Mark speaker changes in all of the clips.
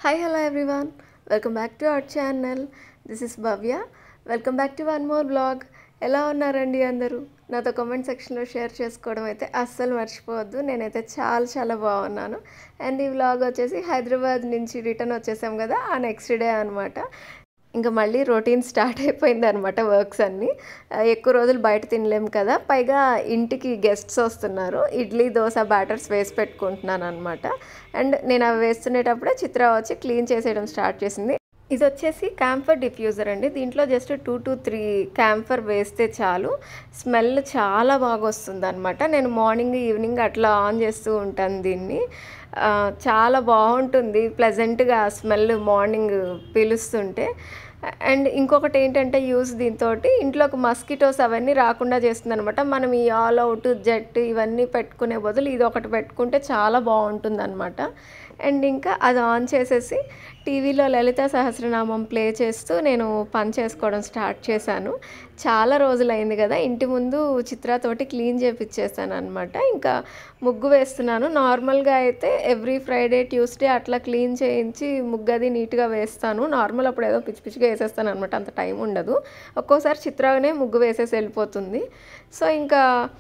Speaker 1: hi hello everyone welcome back to our channel this is Bhavya welcome back to one more blog ఎలా ఉన్నారండి అందరూ నాతో comment సెక్షన్లో share చేసుకోవడం అయితే అస్సలు మర్చిపోవద్దు నేనైతే చాలా చాలా బాగున్నాను అండ్ ఈ వ్లాగ్ వచ్చేసి హైదరాబాద్ నుంచి రిటర్న్ వచ్చేసాం కదా ఆ నెక్స్ట్ డే అనమాట ఇంకా మళ్ళీ రొటీన్ స్టార్ట్ అయిపోయింది అనమాట వర్క్స్ అన్నీ ఆ, ఎక్కువ రోజులు బయట తినలేము కదా పైగా ఇంటికి గెస్ట్స్ వస్తున్నారు ఇడ్లీ దోశ బ్యాటర్స్ వేసి పెట్టుకుంటున్నాను అనమాట అండ్ నేను అవి వేస్తునేటప్పుడే చిత్ర వచ్చి క్లీన్ చేసేయడం స్టార్ట్ చేసింది ఇది వచ్చేసి క్యాంఫర్ డిఫ్యూజర్ అండి దీంట్లో just two to three camphor వేస్తే చాలు స్మెల్ చాలా బాగా వస్తుంది అనమాట నేను మార్నింగ్ ఈవినింగ్ అట్లా ఆన్ చేస్తూ ఉంటాను దీన్ని ఆ, చాలా బాగుంటుంది ప్లెజెంట్గా స్మెల్ మార్నింగ్ పీలుస్తుంటే అండ్ ఇంకొకటి ఏంటంటే యూస్ దీంతో ఇంట్లోకి మస్కిటోస్ అవన్నీ రాకుండా చేస్తుంది అనమాట మనం ఈ ఆల్ అవుట్ జెట్ ఇవన్నీ పెట్టుకునే బదులు ఇది ఒకటి పెట్టుకుంటే చాలా బాగుంటుంది అనమాట అండ్ ఇంకా అది ఆన్ చేసేసి టీవీలో లలిత సహస్రనామం ప్లే చేస్తూ నేను పని చేసుకోవడం స్టార్ట్ చేశాను చాలా రోజులైంది కదా ఇంటి ముందు చిత్రతోటి క్లీన్ చేపించేసాను అనమాట ఇంకా ముగ్గు వేస్తున్నాను నార్మల్గా అయితే ఎవ్రీ ఫ్రైడే ట్యూస్డే అట్లా క్లీన్ చేయించి ముగ్గు అది నీట్గా వేస్తాను నార్మల్ అప్పుడు ఏదో పిచ్చి పిచ్చిగా వేసేస్తాను అనమాట అంత టైం ఉండదు ఒక్కోసారి చిత్రానే ముగ్గు వేసేసి వెళ్ళిపోతుంది సో ఇంకా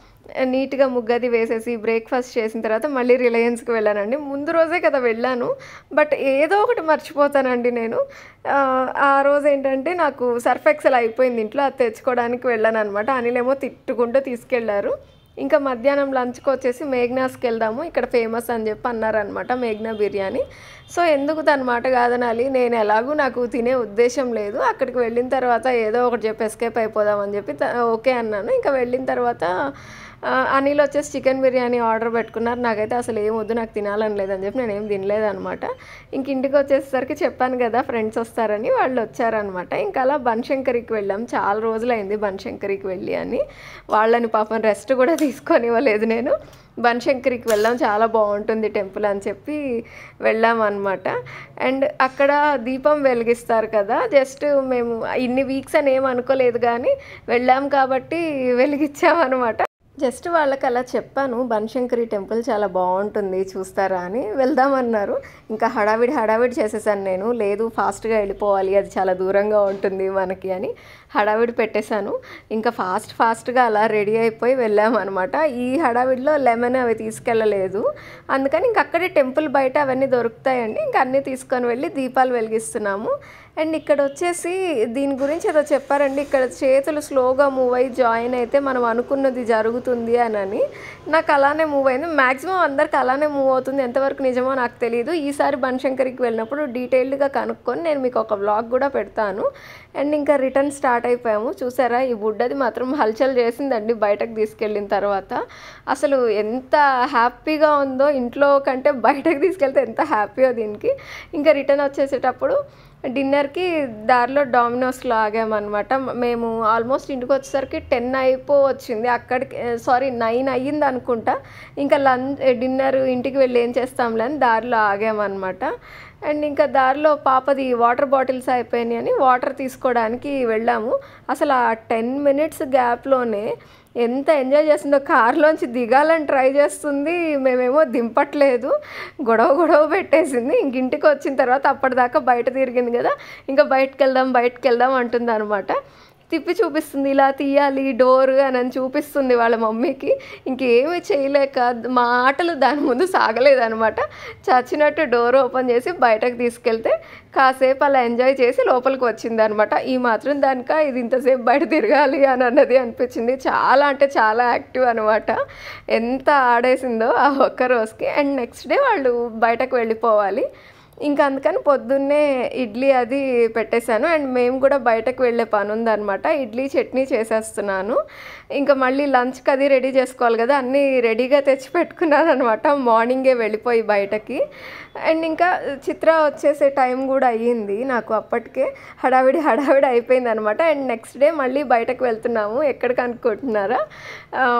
Speaker 1: నీట్గా ముగ్గది వేసేసి బ్రేక్ఫాస్ట్ చేసిన తర్వాత మళ్ళీ రిలయన్స్కి వెళ్ళానండి ముందు రోజే కదా వెళ్ళాను బట్ ఏదో ఒకటి మర్చిపోతానండి నేను ఆ, ఆ రోజు ఏంటంటే నాకు సర్ఫ్ ఎక్సెల్ అయిపోయింది ఇంట్లో అది తెచ్చుకోవడానికి వెళ్ళాను అనమాట అనిలేమో తిట్టుకుంటూ తీసుకెళ్లారు ఇంకా మధ్యాహ్నం లంచ్కి వచ్చేసి మేఘ్నాస్కి వెళ్దాము ఇక్కడ ఫేమస్ అని చెప్పి అన్నారనమాట మేఘ్నా బిర్యానీ సో ఎందుకు తన మాట కాదనాలి నేను ఎలాగూ నాకు తినే ఉద్దేశం లేదు అక్కడికి వెళ్ళిన తర్వాత ఏదో ఒకటి చెప్పి ఎస్కేప్ అయిపోదామని చెప్పి త- ఓకే అన్నాను ఇంకా వెళ్ళిన తర్వాత ఆ, అనిల్ వచ్చేసి చికెన్ బిర్యానీ ఆర్డర్ పెట్టుకున్నారు నాకైతే అసలు ఏం వద్దు నాకు తినాలని లేదని చెప్పి నేను ఏం తినలేదనమాట ఇంక ఇంటికి వచ్చేసరికి చెప్పాను కదా ఫ్రెండ్స్ వస్తారని వాళ్ళు వచ్చారనమాట ఇంకా అలా బన్శంకరికి వెళ్ళాం చాలా రోజులైంది బన్శంకరికి వెళ్ళి అని వాళ్ళని పాపం రెస్ట్ కూడా తీసుకొని ఇవ్వలేదు నేను బన్శంకరికి వెళ్ళాం చాలా బాగుంటుంది టెంపుల్ అని చెప్పి వెళ్ళాం అనమాట అండ్ అక్కడ దీపం వెలిగిస్తారు కదా జస్ట్ మేము ఇన్ని వీక్స్ అని ఏం అనుకోలేదు కానీ వెళ్ళాం కాబట్టి వెలిగించామన్నమాట జస్ట్ వాళ్ళకి అలా చెప్పాను బన్శంకరి టెంపుల్ చాలా బాగుంటుంది చూస్తారా అని వెళ్దామన్నారు ఇంకా హడావిడి హడావిడి చేసేసాను నేను లేదు ఫాస్ట్గా వెళ్ళిపోవాలి అది చాలా దూరంగా ఉంటుంది మనకి అని హడావిడి పెట్టేశాను ఇంకా ఫాస్ట్ ఫాస్ట్గా అలా రెడీ అయిపోయి వెళ్ళామన్నమాట ఈ హడావిడిలో లెమన్ అవి తీసుకెళ్ళలేదు అందుకని ఇంక అక్కడే టెంపుల్ బయట అవన్నీ దొరుకుతాయండి ఇంకా అన్నీ తీసుకొని వెళ్ళి దీపాలు వెలిగిస్తున్నాము అండ్ ఇక్కడ వచ్చేసి దీని గురించి ఏదో చెప్పారండి ఇక్కడ చేతులు స్లోగా మూవ్ అయ్యి జాయిన్ అయితే మనం అనుకున్నది జరుగుతుంది అని అని నాకు అలానే మూవ్ అయింది మ్యాక్సిమం అందరికి అలానే మూవ్ అవుతుంది ఎంతవరకు నిజమో నాకు తెలియదు ఈసారి బన్శంకరికి వెళ్ళినప్పుడు డీటెయిల్డ్గా కనుక్కొని నేను మీకు ఒక వ్లాగ్ కూడా పెడతాను అండ్ ఇంకా రిటర్న్ స్టార్ట్ అయిపోయాము చూసారా ఈ బుడ్డది మాత్రం హల్చల్ చేసిందండి బయటకు తీసుకెళ్ళిన తర్వాత అసలు ఎంత హ్యాపీగా ఉందో ఇంట్లో కంటే బయటకు తీసుకెళ్తే ఎంత హ్యాపీయో దీనికి ఇంకా రిటర్న్ వచ్చేసేటప్పుడు డిన్నర్కి దారిలో డామినోస్లో ఆగామన్నమాట మేము ఆల్మోస్ట్ ఇంటికి వచ్చేసరికి టెన్ అయిపో వచ్చింది అక్కడికి సారీ నైన్ అయ్యింది అనుకుంటా ఇంకా లంచ్ డిన్నర్ ఇంటికి వెళ్ళి ఏం చేస్తాంలే అని దారిలో ఆగామన్నమాట అండ్ ఇంకా దారిలో పాపది వాటర్ బాటిల్స్ అయిపోయినాయి అని వాటర్ తీసుకోవడానికి వెళ్ళాము అసలు ఆ టెన్ మినిట్స్ గ్యాప్లోనే ఎంత ఎంజాయ్ చేస్తుందో కార్లోంచి దిగాలని ట్రై చేస్తుంది మేమేమో దింపట్లేదు గొడవ గొడవ పెట్టేసింది ఇంక ఇంటికి వచ్చిన తర్వాత అప్పటిదాకా బయట తిరిగింది కదా ఇంకా బయటకు వెళ్దాం బయటకు వెళ్దాం అంటుంది అనమాట తిప్పి చూపిస్తుంది ఇలా తీయాలి డోర్ అని అని చూపిస్తుంది వాళ్ళ మమ్మీకి ఇంకేమీ చేయలేక మా ఆటలు దాని ముందు సాగలేదనమాట చచ్చినట్టు డోర్ ఓపెన్ చేసి బయటకు తీసుకెళ్తే కాసేపు అలా ఎంజాయ్ చేసి లోపలికి వచ్చింది అనమాట ఈ మాత్రం దానిక ఇది ఇంతసేపు బయట తిరగాలి అని అన్నది అనిపించింది చాలా అంటే చాలా యాక్టివ్ అనమాట ఎంత ఆడేసిందో ఆ ఒక్క రోజుకి అండ్ నెక్స్ట్ డే వాళ్ళు బయటకు వెళ్ళిపోవాలి ఇంకా అందుకని పొద్దున్నే ఇడ్లీ అది పెట్టేశాను అండ్ మేము కూడా బయటకు వెళ్ళే పని ఉందన్నమాట ఇడ్లీ చట్నీ చేసేస్తున్నాను ఇంకా మళ్ళీ లంచ్కి అది రెడీ చేసుకోవాలి కదా అన్నీ రెడీగా తెచ్చి పెట్టుకున్నాను అనమాట మార్నింగే వెళ్ళిపోయి బయటకి అండ్ ఇంకా చిత్ర వచ్చేసే టైం కూడా అయ్యింది నాకు అప్పటికే హడావిడి హడావిడి అయిపోయింది అనమాట అండ్ నెక్స్ట్ డే మళ్ళీ బయటకు వెళ్తున్నాము ఎక్కడికి అనుకుంటున్నారా ఆ,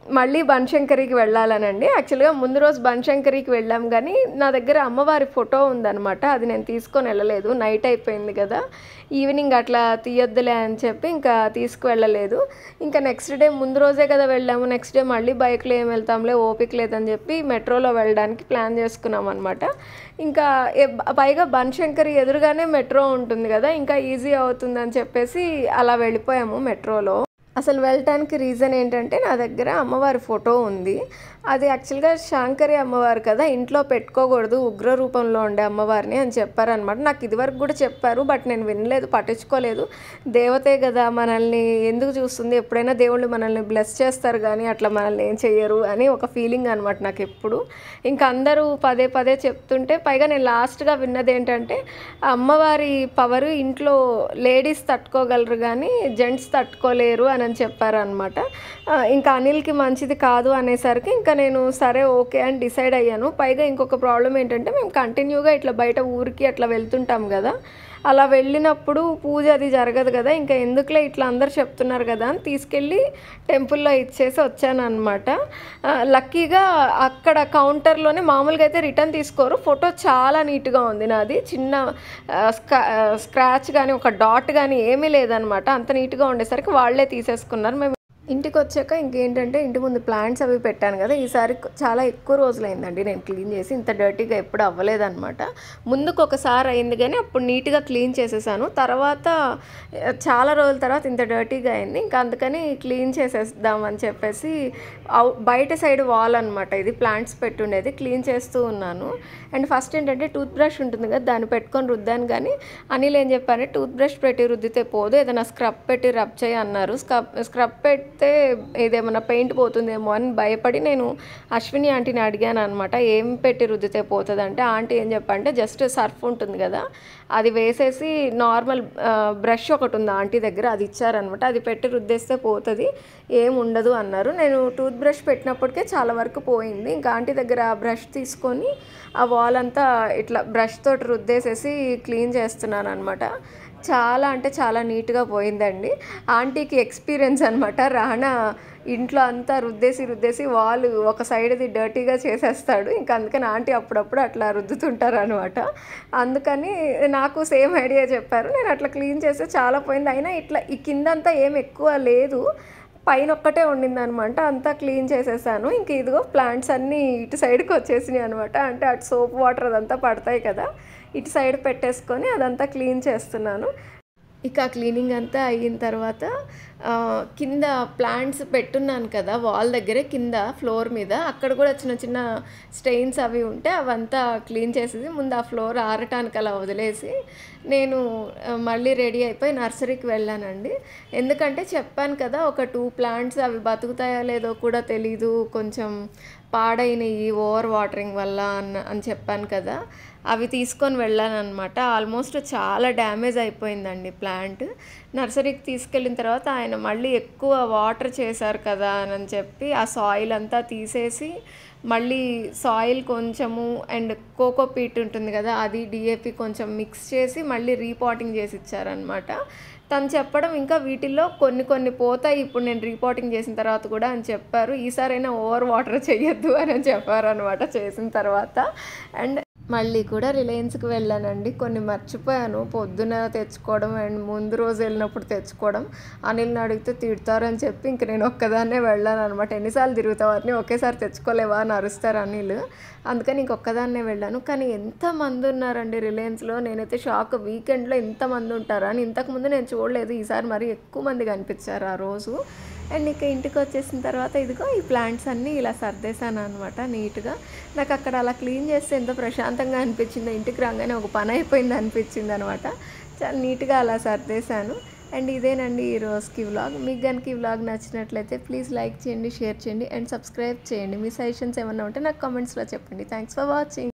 Speaker 1: మళ్ళీ బనశంకరికి వెళ్ళాలనండి యాక్చువల్గా ముందు రోజు బనశంకరికి వెళ్ళాం కానీ నా దగ్గర అమ్మవారి ఫోటో ఉందన్నమాట అది నేను తీసుకొని వెళ్ళలేదు నైట్ అయిపోయింది కదా ఈవినింగ్ అట్లా తీయొద్దులే అని చెప్పి ఇంకా తీసుకువెళ్ళలేదు ఇంకా నెక్స్ట్ డే ముందు రోజే కదా వెళ్ళాము నెక్స్ట్ డే మళ్ళీ బైక్లో ఏం వెళ్తాంలే ఓపిక లేదని చెప్పి మెట్రోలో వెళ్ళడానికి ప్లాన్ చేసుకున్నాం అనమాట ఇంకా ఏ- పైగా బనశంకరి ఎదురుగానే మెట్రో ఉంటుంది కదా ఇంకా ఈజీ అవుతుందని చెప్పేసి అలా వెళ్ళిపోయాము మెట్రోలో అసలు వెళ్ళటానికి రీజన్ ఏంటంటే నా దగ్గర అమ్మవారి ఫోటో ఉంది అది యాక్చువల్గా శాంకరి అమ్మవారు కదా ఇంట్లో పెట్టుకోకూడదు ఉగ్ర రూపంలో ఉండే అమ్మవారిని అని చెప్పారనమాట నాకు ఇదివరకు కూడా చెప్పారు బట్ నేను వినలేదు పట్టించుకోలేదు దేవతే కదా మనల్ని ఎందుకు చూస్తుంది ఎప్పుడైనా దేవుళ్ళు మనల్ని బ్లెస్ చేస్తారు కానీ అట్లా మనల్ని ఏం చెయ్యరు అని ఒక ఫీలింగ్ అనమాట నాకు ఎప్పుడు ఇంకా అందరూ పదే పదే చెప్తుంటే పైగా నేను లాస్ట్గా విన్నది ఏంటంటే ఆ అమ్మవారి పవర్ ఇంట్లో లేడీస్ తట్టుకోగలరు కానీ జెంట్స్ తట్టుకోలేరు అని అని చెప్పారనమాట ఇంకా అనిల్కి మంచిది కాదు అనేసరికి ఇంకా నేను సరే ఓకే అని డిసైడ్ అయ్యాను పైగా ఇంకొక ప్రాబ్లం ఏంటంటే మేము కంటిన్యూగా ఇట్లా బయట ఊరికి అట్లా వెళ్తుంటాం కదా అలా వెళ్ళినప్పుడు పూజ అది జరగదు కదా ఇంకా ఎందుకులే ఇట్లా అందరు చెప్తున్నారు కదా అని తీసుకెళ్ళి టెంపుల్లో ఇచ్చేసి వచ్చాను అనమాట లక్కీగా అక్కడ కౌంటర్లోనే మామూలుగా అయితే రిటర్న్ తీసుకోరు ఫోటో చాలా నీట్గా ఉంది నాది చిన్న ఆ, స్క్రా స్క్రాచ్ కానీ ఒక డాట్ కానీ ఏమీ లేదనమాట అంత నీట్గా ఉండేసరికి వాళ్ళే తీసేసుకున్నారు మేము ఇంటికి వచ్చాక ఇంకేంటంటే ఇంటి ముందు ప్లాంట్స్ అవి పెట్టాను కదా ఈసారి చాలా ఎక్కువ రోజులైందండి నేను క్లీన్ చేసి ఇంత డర్టీగా ఎప్పుడు అవ్వలేదన్నమాట ముందుకు ఒకసారి అయింది కానీ అప్పుడు నీట్గా క్లీన్ చేసేసాను తర్వాత ఆ, చాలా రోజుల తర్వాత ఇంత డర్టీగా అయింది ఇంకా అందుకని క్లీన్ చేసేద్దామని చెప్పేసి అవు బయట సైడ్ వాల్ అనమాట ఇది ప్లాంట్స్ పెట్టుండేది క్లీన్ చేస్తూ ఉన్నాను అండ్ ఫస్ట్ ఏంటంటే టూత్ బ్రష్ ఉంటుంది కదా దాన్ని పెట్టుకొని రుద్దాను కానీ అనిల్ ఏం చెప్పారంటే టూత్ బ్రష్ పెట్టి రుద్దితే పోదు ఏదైనా స్క్రబ్ పెట్టి రబ్ చేయి అన్నారు స్క్రబ్ స్క్రబ్ పెడితే ఏదేమన్నా పెయింట్ పోతుందేమో అని భయపడి నేను అశ్విని ఆంటీని అడిగాను అనమాట ఏం పెట్టి రుద్దితే పోతుంది అంటే ఆంటీ ఏం చెప్పంటే జస్ట్ సర్ఫ్ ఉంటుంది కదా అది వేసేసి నార్మల్ బ్రష్ ఒకటి ఉంది ఆంటీ దగ్గర అది ఇచ్చారనమాట అది పెట్టి రుద్దేస్తే పోతుంది ఏం ఉండదు అన్నారు నేను టూత్ బ్రష్ పెట్టినప్పటికే చాలా వరకు పోయింది ఇంకా ఆంటీ దగ్గర ఆ బ్రష్ తీసుకొని ఆ వాల్ అంతా ఇట్లా బ్రష్ తోటి రుద్దేసేసి క్లీన్ చేస్తున్నాను అనమాట చాలా అంటే చాలా నీట్గా పోయిందండి ఆంటీకి ఎక్స్పీరియన్స్ అనమాట రానా ఇంట్లో అంతా రుద్దేసి రుద్దేసి వాళ్ళు ఒక సైడ్ది డర్టీగా చేసేస్తాడు ఇంకా అందుకని ఆంటీ అప్పుడప్పుడు అట్లా రుద్దుతుంటారు అనమాట అందుకని నాకు సేమ్ ఐడియా చెప్పారు నేను అట్లా క్లీన్ చేస్తే చాలా పోయింది అయినా ఇట్లా ఈ కిందంతా ఏం ఎక్కువ లేదు పైన ఒక్కటే ఉండింది అనమాట అంతా క్లీన్ చేసేసాను ఇంక ఇదిగో ప్లాంట్స్ అన్నీ ఇటు సైడ్కి వచ్చేసినాయి అనమాట అంటే అటు సోప్ వాటర్ అదంతా పడతాయి కదా ఇటు సైడ్ పెట్టేసుకొని అదంతా క్లీన్ చేస్తున్నాను ఇక క్లీనింగ్ అంతా అయిన తర్వాత ఆ, కింద ప్లాంట్స్ పెట్టున్నాను కదా వాల్ దగ్గరే కింద ఫ్లోర్ మీద అక్కడ కూడా చిన్న చిన్న స్టెయిన్స్ అవి ఉంటే అవంతా క్లీన్ చేసేసి ముందు ఆ ఫ్లోర్ ఆరటానికి అలా వదిలేసి నేను ఆ, మళ్ళీ రెడీ అయిపోయి నర్సరీకి వెళ్ళానండి ఎందుకంటే చెప్పాను కదా ఒక టూ ప్లాంట్స్ అవి బతుకుతాయో లేదో కూడా తెలీదు కొంచెం పాడైనవి ఓవర్ వాటరింగ్ వల్ల అన్న అని చెప్పాను కదా అవి తీసుకొని వెళ్ళాను అనమాట ఆల్మోస్ట్ చాలా డ్యామేజ్ అయిపోయిందండి ప్లాంట్ నర్సరీకి తీసుకెళ్ళిన తర్వాత ఆయన మళ్ళీ ఎక్కువ వాటర్ చేశారు కదా అని చెప్పి ఆ సాయిల్ అంతా తీసేసి మళ్ళీ సాయిల్ కొంచెము అండ్ కోకో పీట్ ఉంటుంది కదా అది డిఏపి కొంచెం మిక్స్ చేసి మళ్ళీ రీపాటింగ్ చేసి ఇచ్చారనమాట తను చెప్పడం ఇంకా వీటిల్లో కొన్ని కొన్ని పోతాయి ఇప్పుడు నేను రీపోర్టింగ్ చేసిన తర్వాత కూడా అని చెప్పారు ఈసారైనా ఓవర్ వాటర్ చేయొద్దు అని చెప్పారు అనమాట చేసిన తర్వాత అండ్ మళ్ళీ కూడా రిలయన్స్కి వెళ్ళానండి కొన్ని మర్చిపోయాను పొద్దున తెచ్చుకోవడం అండ్ ముందు రోజు వెళ్ళినప్పుడు తెచ్చుకోవడం అనిల్ని అడిగితే తిడతారని చెప్పి ఇంక నేను ఒక్కదాన్నే వెళ్ళాను అనమాట ఎన్నిసార్లు తిరుగుతావు అని ఒకేసారి తెచ్చుకోలేవా అని అరుస్తారు అనిల్ అందుకని ఇంకొక్కదాన్నే వెళ్ళాను కానీ ఎంతమంది ఉన్నారండి రిలయన్స్లో నేనైతే షాక్ వీకెండ్లో ఎంతమంది ఉంటారా అని ఇంతకుముందు నేను చూడలేదు ఈసారి మరీ ఎక్కువ మంది కనిపించారు ఆ రోజు అండ్ ఇక ఇంటికి వచ్చేసిన తర్వాత ఇదిగో ఈ ప్లాంట్స్ అన్నీ ఇలా సర్దేశాను అనమాట నీట్గా నాకు అక్కడ అలా క్లీన్ చేస్తే ఎంత ప్రశాంతంగా అనిపించిందో ఇంటికి రాగానే ఒక పని అయిపోయింది అనిపించింది అనమాట చాలా నీట్గా అలా సర్దేశాను అండ్ ఇదేనండి ఈ రోజుకి వ్లాగ్ మీకు కనుక ఈ వ్లాగ్ నచ్చినట్లయితే ప్లీజ్ లైక్ చేయండి షేర్ చేయండి అండ్ సబ్స్క్రైబ్ చేయండి మీ సజెషన్స్ ఏమన్నా ఉంటే నాకు కామెంట్స్లో చెప్పండి థ్యాంక్స్ ఫర్ వాచింగ్